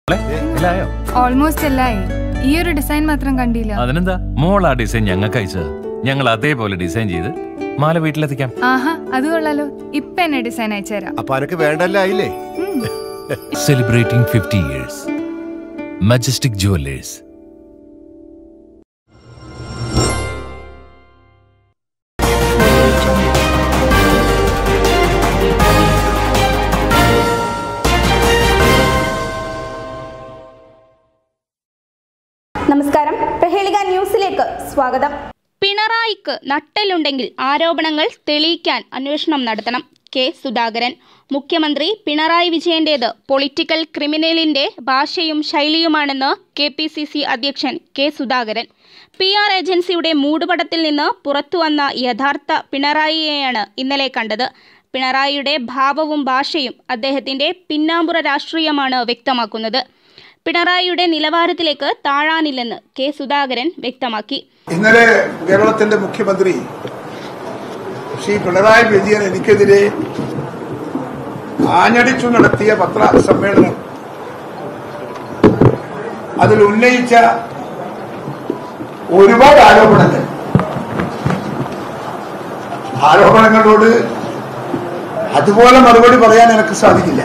മോളെ, ഇല്ലായോ ഓൾമോസ്റ്റ് എല്ലായി ഈ ഒരു ഡിസൈൻ മാത്രം കണ്ടില്ല അതിനെന്താ മോൾ ആ ഡിസൈൻ ഞങ്ങൾക്ക് അയച്ചത് ഞങ്ങൾ അതേപോലെ ഡിസൈൻ ചെയ്ത് മാല വീട്ടിലെത്തിക്കാം ആഹാ അത് കൊള്ളാലോ ഇപ്പൊ എന്നെ ഡിസൈൻ അയച്ചുതരാം അപ്പൊ അനക്ക് വേണ്ടല്ല ആയില്ലേ ഉം. Celebrating fifty years Majestic Jewellers നമസ്കാരം പ്രഹേളിക ന്യൂസിലേക്ക് സ്വാഗതം പിണറായിക്ക് നട്ടലുണ്ടെങ്കിൽ ആരോപണങ്ങൾ തെളിയിക്കാൻ അന്വേഷണം നടത്തണം കെ സുധാകരൻ മുഖ്യമന്ത്രി പിണറായി വിജയന്റേത് പൊളിറ്റിക്കൽ ക്രിമിനലിന്റെ ഭാഷയും ശൈലിയുമാണെന്ന് കെ പി സി സി അധ്യക്ഷൻ കെ സുധാകരൻ പി ആർ ഏജൻസിയുടെ മൂടുപടത്തിൽ നിന്ന് പുറത്തുവന്ന യഥാർത്ഥ പിണറായിയെയാണ് ഇന്നലെ കണ്ടത് പിണറായിയുടെ ഭാവവും ഭാഷയും അദ്ദേഹത്തിന്റെ പിന്നാമ്പുറ രാഷ്ട്രീയമാണ് വ്യക്തമാക്കുന്നത് പിണറായിയുടെ നിലവാരത്തിലേക്ക് താഴാനില്ലെന്ന് കെ സുധാകരൻ വ്യക്തമാക്കി ഇന്നലെ കേരളത്തിന്റെ മുഖ്യമന്ത്രി ശ്രീ പിണറായി വിജയൻ എനിക്കെതിരെ ആഞ്ഞടിച്ചു നടത്തിയ പത്രസമ്മേളനം അതിൽ ഉന്നയിച്ച ഒരുപാട് ആരോപണങ്ങൾ ആരോപണങ്ങളോട് അതുപോലെ മറുപടി പറയാൻ എനിക്ക് സാധിക്കില്ല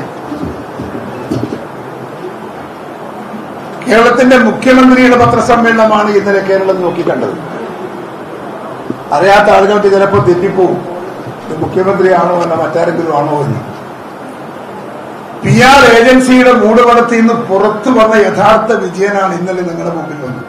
കേരളത്തിന്റെ മുഖ്യമന്ത്രിയുടെ പത്രസമ്മേളനമാണ് ഇന്നലെ കേരളം നോക്കിക്കണ്ടത് അറിയാത്ത ആളുകൾക്ക് ചിലപ്പോൾ തെറ്റിപ്പോവും ഇത് മുഖ്യമന്ത്രിയാണോ എന്ന മറ്റാരെങ്കിലും ആണോ എന്ന് പി ആർ ഏജൻസിയുടെ മൂടുപടത്തിൽ നിന്ന് പുറത്തു വന്ന യഥാർത്ഥ വിജയനാണ് ഇന്നലെ നിങ്ങളുടെ മുമ്പിൽ വന്നത്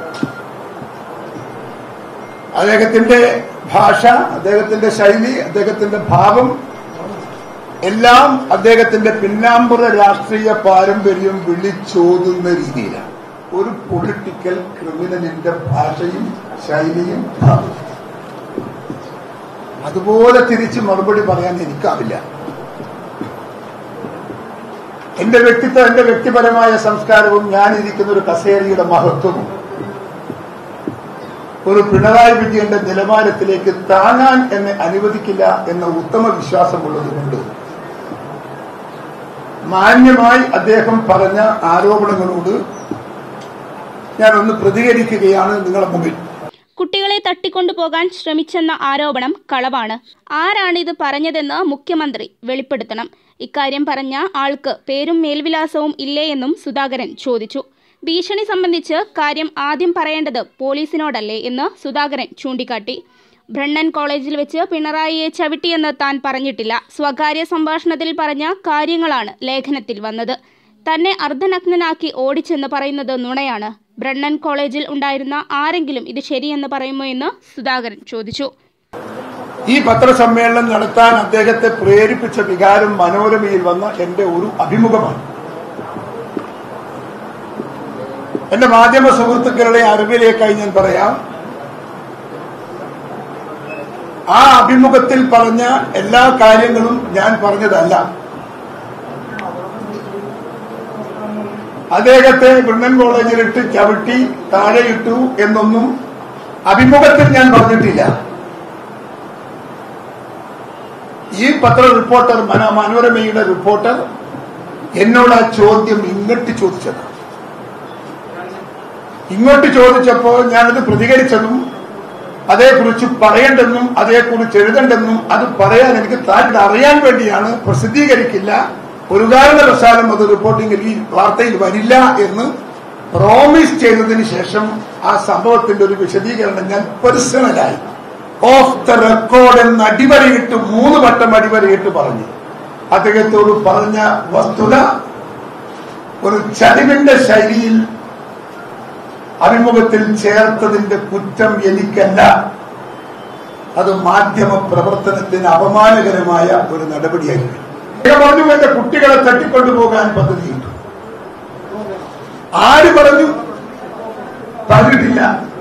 അദ്ദേഹത്തിന്റെ ഭാഷ അദ്ദേഹത്തിന്റെ ശൈലി അദ്ദേഹത്തിന്റെ ഭാവം എല്ലാം അദ്ദേഹത്തിന്റെ പിന്നാമ്പുറ രാഷ്ട്രീയ പാരമ്പര്യം വിളിച്ചോതുന്ന രീതിയിലാണ് ഒരു പൊളിറ്റിക്കൽ ക്രിമിനലിന്റെ ഭാഷയും ശൈലിയും ഭാവവും അതുപോലെ തിരിച്ച് മറുപടി പറയാൻ എനിക്കാവില്ല എന്റെ വ്യക്തിത്വം എന്റെ വ്യക്തിപരമായ സംസ്കാരവും ഞാനിരിക്കുന്ന ഒരു കസേരയുടെ മഹത്വവും ഒരു പിണറായി വിജയന്റെ നിലവാരത്തിലേക്ക് താങ്ങാൻ എന്നെ അനുവദിക്കില്ല എന്ന ഉത്തമ വിശ്വാസമുള്ളതുകൊണ്ട് മാന്യമായി അദ്ദേഹം പറഞ്ഞ ആരോപണങ്ങളോട് ഞാൻ ഒന്ന് പ്രതികരിക്കുകയാണ് നിങ്ങളുടെ മുമ്പിൽ കുട്ടികളെ തട്ടിക്കൊണ്ടുപോകാൻ ശ്രമിച്ചെന്ന ആരോപണം കളവാണ് ആരാണിത് പറഞ്ഞതെന്ന് മുഖ്യമന്ത്രി വെളിപ്പെടുത്തണം ഇക്കാര്യം പറഞ്ഞ ആൾക്ക് പേരും മേൽവിലാസവും ഇല്ലേയെന്നും സുധാകരൻ ചോദിച്ചു ഭീഷണി സംബന്ധിച്ച് കാര്യം ആദ്യം പറയേണ്ടത് പോലീസിനോടല്ലേ എന്ന് സുധാകരൻ ചൂണ്ടിക്കാട്ടി ബ്രണ്ണൻ കോളേജിൽ വെച്ച് പിണറായിയെ ചവിട്ടിയെന്ന് താൻ പറഞ്ഞിട്ടില്ല സ്വകാര്യ സംഭാഷണത്തിൽ പറഞ്ഞ കാര്യങ്ങളാണ് ലേഖനത്തിൽ വന്നത് തന്നെ അർദ്ധനഗ്നനാക്കി ഓടിച്ചെന്ന് പറയുന്നത് നുണയാണ് ബ്രണ്ണൻ കോളേജിൽ ഉണ്ടായിരുന്ന ആരെങ്കിലും ഇത് ശരിയെന്ന് പറയുമോ എന്ന് സുധാകരൻ ചോദിച്ചു ഈ പത്രസമ്മേളനം നടത്താൻ അദ്ദേഹത്തെ പ്രേരിപ്പിച്ച വികാരം മനോരമയിൽ വന്ന എന്റെ ഒരു അഭിമുഖമാണ് എന്റെ മാധ്യമ സുഹൃത്തുക്കളുടെ അറിവിലേക്കായി ഞാൻ പറയാം ആ അഭിമുഖത്തിൽ പറഞ്ഞ എല്ലാ കാര്യങ്ങളും ഞാൻ പറഞ്ഞതല്ല അദ്ദേഹത്തെ ബ്രണ്ണൻ കോളേജിലിട്ട് ചവിട്ടി താഴെയിട്ടു എന്നൊന്നും അഭിമുഖത്തിൽ ഞാൻ പറഞ്ഞിട്ടില്ല ഈ പത്ര റിപ്പോർട്ടർ മന മനോരമയുടെ റിപ്പോർട്ടർ എന്നോട് ആ ചോദ്യം ഇങ്ങോട്ട് ചോദിച്ചത് ഇങ്ങോട്ട് ചോദിച്ചപ്പോൾ ഞാനത് പ്രതികരിച്ചതും അതേക്കുറിച്ച് പറയേണ്ടെന്നും അതേക്കുറിച്ച് എഴുതണ്ടെന്നും അത് പറയാൻ എനിക്ക് താല്പര്യം അറിയാൻ വേണ്ടിയാണ് പ്രസിദ്ധീകരിക്കില്ല ഒരു കാരണവശാലും അത് റിപ്പോർട്ടിംഗിൽ ഈ വാർത്തയിൽ വരില്ല എന്ന് പ്രോമിസ് ചെയ്തതിന് ശേഷം ആ സംഭവത്തിന്റെ ഒരു വിശദീകരണം ഞാൻ പേഴ്സണലായി ഓഫ് ദ റെക്കോർഡ് എന്ന് അടിവരയിട്ട് മൂന്ന് വട്ടം അടിവരയിട്ട് പറഞ്ഞു അദ്ദേഹത്തോട് പറഞ്ഞ വസ്തുത ഒരു ചരിവിന്റെ ശൈലിയിൽ അഭിമുഖത്തിൽ ചേർത്തതിന്റെ കുറ്റം എനിക്കല്ല അത് മാധ്യമ പ്രവർത്തനത്തിന് അപമാനകരമായ ഒരു നടപടിയായിരുന്നു അദ്ദേഹം പറഞ്ഞു എന്റെ കുട്ടികളെ തട്ടിക്കൊണ്ടുപോകാൻ പദ്ധതിയുണ്ട് ആര് പറഞ്ഞു പറഞ്ഞിട്ടില്ല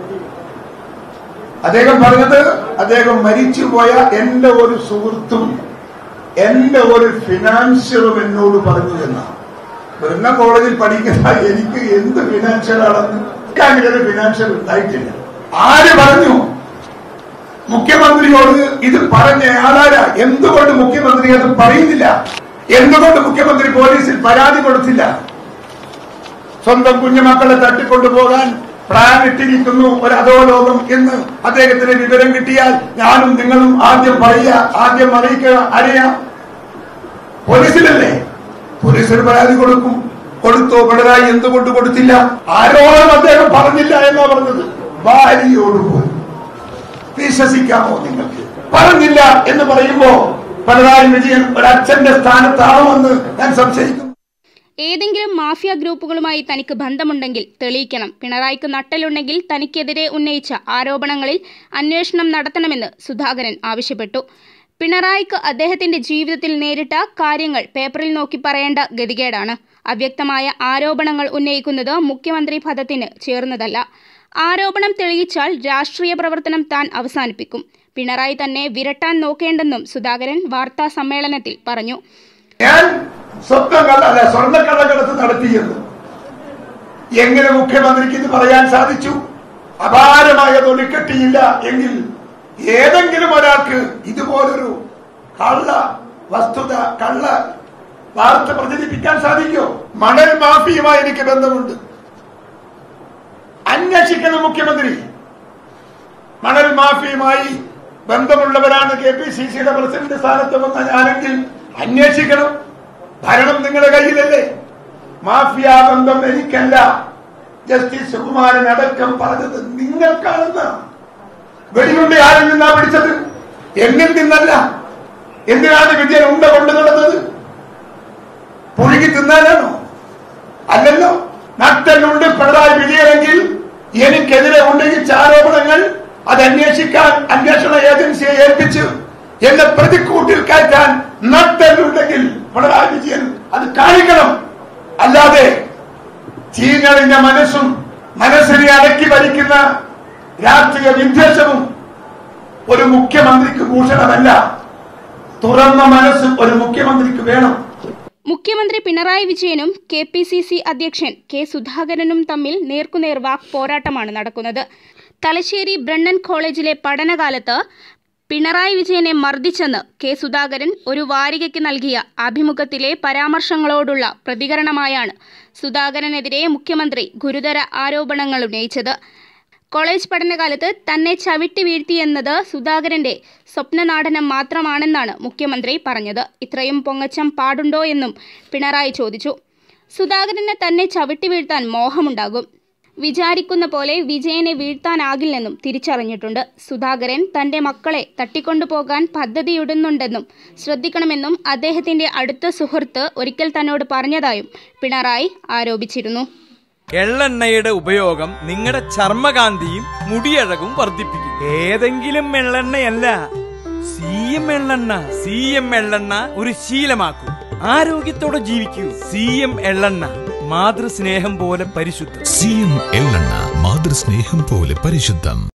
അദ്ദേഹം പറഞ്ഞത് അദ്ദേഹം മരിച്ചുപോയ എന്റെ ഒരു സുഹൃത്തും എന്റെ ഒരു ഫിനാൻഷ്യറും എന്നോട് പറഞ്ഞു എന്നാണ് ബ്രണ്ണ കോളേജിൽ പഠിക്കുന്ന എനിക്ക് എന്ത് ഫിനാൻഷ്യലാണെന്ന് അങ്ങനെ ഒരു ഫിനാൻഷ്യൽ ഉണ്ടായിട്ടില്ല ആര് പറഞ്ഞു മുഖ്യമന്ത്രിയോട് ഇത് പറഞ്ഞ ആളാരാ എന്തുകൊണ്ട് മുഖ്യമന്ത്രി അത് പറയുന്നില്ല എന്തുകൊണ്ട് മുഖ്യമന്ത്രി പോലീസിൽ പരാതി കൊടുത്തില്ല സ്വന്തം കുഞ്ഞുമക്കളെ തട്ടിക്കൊണ്ടുപോകാൻ പ്ലാൻ ഇട്ടിരിക്കുന്നു ഒരു അധോലോകം എന്ന് അദ്ദേഹത്തിന് വിവരം കിട്ടിയാൽ ഞാനും നിങ്ങളും ആദ്യം പറയുക ആദ്യം അറിയിക്കുക അറിയാം പോലീസിലല്ലേ പോലീസിന് പരാതി കൊടുക്കും കൊടുത്തോ പിണറായി എന്തുകൊണ്ട് കൊടുത്തില്ല ആരോടും അദ്ദേഹം പറഞ്ഞില്ല എന്നാ പറഞ്ഞത് ഭാര്യയോട് പോലും വിശ്വസിക്കാമോ നിങ്ങൾക്ക് പറഞ്ഞില്ല എന്ന് പറയുമ്പോ പിണറായി വിജയൻ ഒരു അച്ഛന്റെ സ്ഥാനത്താണോ എന്ന് ഞാൻ സംശയിക്കുന്നു ഏതെങ്കിലും മാഫിയ ഗ്രൂപ്പുകളുമായി തനിക്ക് ബന്ധമുണ്ടെങ്കിൽ തെളിയിക്കണം പിണറായിക്ക് നട്ടലുണ്ടെങ്കിൽ തനിക്കെതിരെ ഉന്നയിച്ച ആരോപണങ്ങളിൽ അന്വേഷണം നടത്തണമെന്ന് സുധാകരൻ ആവശ്യപ്പെട്ടു പിണറായിക്ക് അദ്ദേഹത്തിന്റെ ജീവിതത്തിൽ നേരിട്ട കാര്യങ്ങൾ പേപ്പറിൽ നോക്കി പറയേണ്ട ഗതികേടാണ് അവ്യക്തമായ ആരോപണങ്ങൾ ഉന്നയിക്കുന്നത് മുഖ്യമന്ത്രി പദത്തിന് ചേർന്നതല്ല ആരോപണം തെളിയിച്ചാൽ രാഷ്ട്രീയ പ്രവർത്തനം താൻ അവസാനിപ്പിക്കും പിണറായി തന്നെ വിരട്ടാൻ നോക്കേണ്ടെന്നും സുധാകരൻ വാർത്താ സമ്മേളനത്തിൽ പറഞ്ഞു ഞാൻ സ്വന്തം കള്ള അല്ല സ്വർണ്ണക്കള്ളക്കടത്ത് നടത്തിയെന്ന് എങ്ങനെ മുഖ്യമന്ത്രിക്ക് ഇത് പറയാൻ സാധിച്ചു അപാരമായ തൊലിക്കെട്ടിയില്ല എങ്കിൽ ഏതെങ്കിലും ഒരാൾക്ക് ഇതുപോലൊരു കള്ള വസ്തുത കള്ള വാർത്ത പ്രചരിപ്പിക്കാൻ സാധിക്കോ മണൽ മാഫിയുമായി എനിക്ക് ബന്ധമുണ്ട് അന്വേഷിക്കണം മുഖ്യമന്ത്രി മണൽ മാഫിയുമായി ബന്ധമുള്ളവരാണ് കെ പി സി സിയുടെ പ്രസിഡന്റ് സ്ഥാനത്ത് വന്ന ഞാനെങ്കിൽ അന്വേഷിക്കണം ഭരണം നിങ്ങളുടെ കയ്യിലല്ലേ മാഫിയ ബന്ധം എനിക്കല്ല ജസ്റ്റിസ് സുകുമാരൻ അടക്കം പറഞ്ഞത് നിങ്ങൾക്കാണെന്ന് വെടിയുണ്ട ആരിൽ നിന്നാ പിടിച്ചത് എന്നിൽ നിന്നല്ല എന്തിനാണ് വിജയൻ ഉണ്ട കൊണ്ടു നടന്നത് പുഴുകി തിന്നാനാണോ അല്ലല്ലോ നട്ടലുണ്ട് പിണറായി വിജയനെങ്കിൽ എനിക്കെതിരെ ഉന്നയിച്ച ആരോപണങ്ങൾ അത് അന്വേഷിക്കാൻ അന്വേഷണ ഏജൻസിയെ ഏൽപ്പിച്ചു എന്നെ പ്രതിക്കൂട്ടിൽ കയറ്റാൻ നട്ടലുണ്ടെങ്കിൽ പിണറായി വിജയൻ അത് കാണിക്കണം അല്ലാതെ ചീഞ്ഞളിഞ്ഞ മനസ്സും മനസ്സിനെ അടക്കി ഭരിക്കുന്ന രാഷ്ട്രീയ വിദ്വേഷവും ഒരു മുഖ്യമന്ത്രിക്ക് ഭൂഷണമല്ല തുറന്ന മനസ്സ് ഒരു മുഖ്യമന്ത്രിക്ക് വേണം മുഖ്യമന്ത്രി പിണറായി വിജയനും കെ പി സി സി അധ്യക്ഷൻ കെ സുധാകരനും തമ്മിൽ നേർക്കുനേർ വാക്ക് പോരാട്ടമാണ് നടക്കുന്നത് തലശ്ശേരി ബ്രണ്ണൻ കോളേജിലെ പഠനകാലത്ത് പിണറായി വിജയനെ മർദ്ദിച്ചെന്ന് കെ സുധാകരൻ ഒരു വാരികയ്ക്ക് നൽകിയ അഭിമുഖത്തിലെ പരാമർശങ്ങളോടുള്ള പ്രതികരണമായാണ് സുധാകരനെതിരെ മുഖ്യമന്ത്രി ഗുരുതര ആരോപണങ്ങൾ ഉന്നയിച്ചത് കോളേജ് പഠനകാലത്ത് തന്നെ ചവിട്ടി വീഴ്ത്തിയെന്നത് സുധാകരന്റെ സ്വപ്നനാടനം മാത്രമാണെന്നാണ് മുഖ്യമന്ത്രി പറഞ്ഞത് ഇത്രയും പൊങ്ങച്ചം പാടുണ്ടോ എന്നും പിണറായി ചോദിച്ചു സുധാകരന് തന്നെ ചവിട്ടി വീഴ്ത്താൻ മോഹമുണ്ടാകും വിചാരിക്കുന്ന പോലെ വിജയനെ വീഴ്ത്താനാകില്ലെന്നും തിരിച്ചറിഞ്ഞിട്ടുണ്ട് സുധാകരൻ തന്റെ മക്കളെ തട്ടിക്കൊണ്ടുപോകാൻ പദ്ധതിയിടുന്നുണ്ടെന്നും ശ്രദ്ധിക്കണമെന്നും അദ്ദേഹത്തിന്റെ അടുത്ത സുഹൃത്ത് ഒരിക്കൽ തന്നോട് പറഞ്ഞതായും പിണറായി ആരോപിച്ചിരുന്നു എള്ളെണ്ണയുടെ ഉപയോഗം നിങ്ങളുടെ ചർമ്മകാന്തിയും മുടിയഴകും വർദ്ധിപ്പിക്കും ഏതെങ്കിലും എള്ളെണ്ണയല്ല സി എം എള്ളെണ്ണ സി എം എള്ളെണ്ണ ഒരു ശീലമാക്കൂ ആരോഗ്യത്തോടെ ജീവിക്കൂ സി എം എള്ളെണ്ണ മാതൃസ്നേഹം പോലെ പരിശുദ്ധം സി എം എള്ളെണ്ണ മാതൃസ്നേഹം പോലെ പരിശുദ്ധം